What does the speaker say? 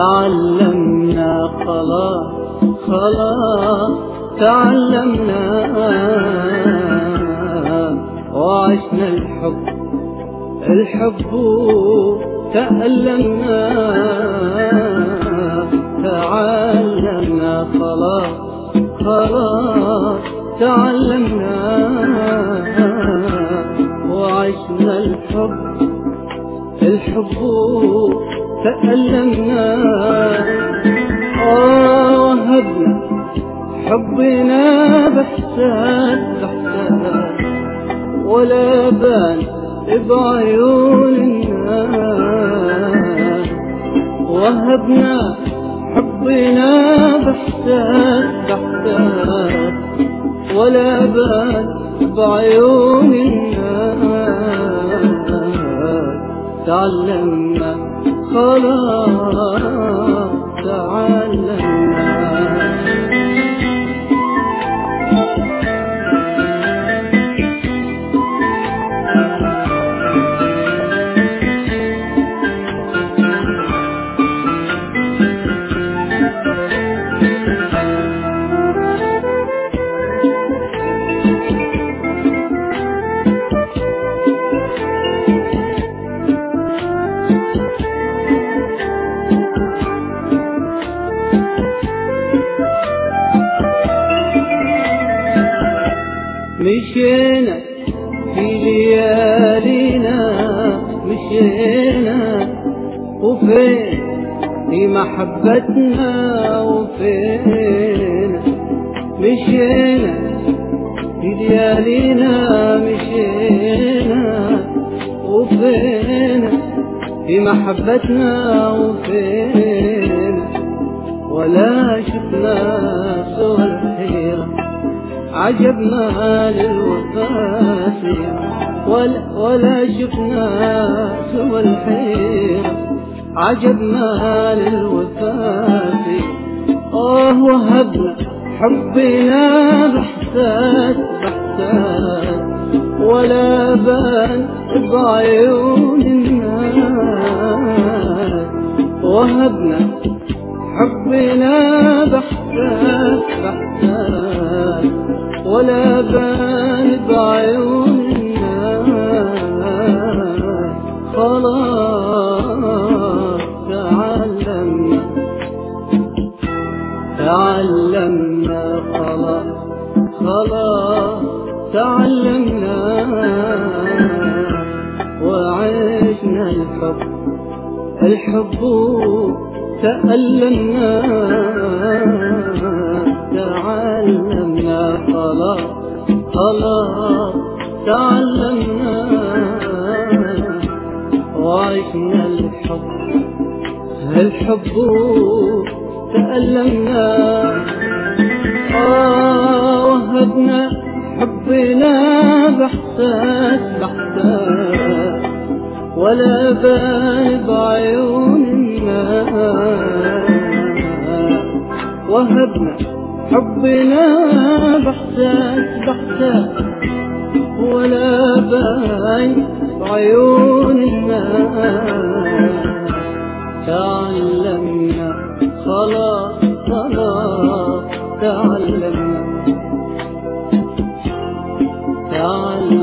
تعلمنا خلاص خلاص تعلمنا وعشنا الحب الحب تألمنا تعلمنا خلاص خلاص تعلمنا وعشنا الحب الحب تألمنا آه وهبنا حبنا بحساس بحساس ولا بان بعيون الناس وهبنا حبنا بحساس بحساس ولا بان بعيون الناس تعلمنا خلاص تعلمنا مشينا في ليالينا مشينا وفين في محبتنا وفين مشينا في ليالينا مشينا وفين في محبتنا وفين ولا شفنا سوى الحيره عجبنا للوفاة ولا, ولا شفنا سوى الحيرة عجبنا للوفاة آه وهبنا حبنا بحساس بحساس ولا بان بعيون الناس وهبنا حبنا بحساس بحساس ولا بان بعيون الناس خلاص تعلمنا تعلمنا خلاص خلاص تعلمنا وعشنا الحب الحب تألمنا تعلمنا خلاص خلاص تعلمنا وعشنا الحب الحب تألمنا آه وهبنا حبنا بحساس بحساس ولا بان بعيون الناس وهبنا حبنا بحساس بحساس ولا بان بعيون الناس تعلمنا خلاص خلاص تعلمنا تعلمنا